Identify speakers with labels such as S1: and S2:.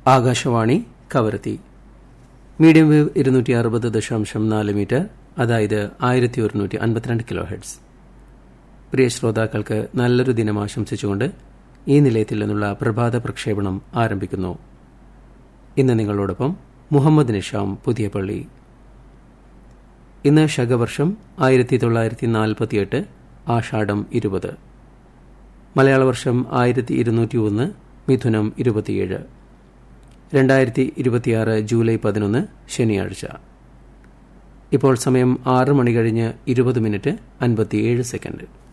S1: Akashvani Kavaratti medium wave ഇരുന്നൂറ്റി അറുപത് ദശാംശം നാല് മീറ്റർ അതായത് ആയിരത്തി ഒരുന്നൂറ്റി അൻപത്തിരണ്ട് കിലോ ഹെഡ്സ് പ്രിയ ശ്രോതാക്കൾക്ക് നല്ലൊരു ദിനം ആശംസിച്ചുകൊണ്ട് ഈ നിലയത്തിൽ നിന്നുള്ള പ്രഭാത പ്രക്ഷേപണം ആരംഭിക്കുന്നു ഇന്ന് നിങ്ങളോടൊപ്പം മുഹമ്മദ് നിഷാം പുതിയ പള്ളി ഇന്ന് ശകവർഷം ആയിരത്തി തൊള്ളായിരത്തി നാൽപ്പത്തിയെട്ട് ആഷാഢം ഇരുപത് മലയാള വർഷം ആയിരത്തി ഇരുന്നൂറ്റി ഒന്ന് മിഥുനം ഇരുപത്തിയേഴ് രണ്ടായിരത്തി ഇരുപത്തിയാറ് ജൂലൈ പതിനൊന്ന് ശനിയാഴ്ച ഇപ്പോൾ സമയം ആറ് മണി കഴിഞ്ഞ് ഇരുപത് മിനിറ്റ് അൻപത്തിയേഴ് സെക്കൻഡ്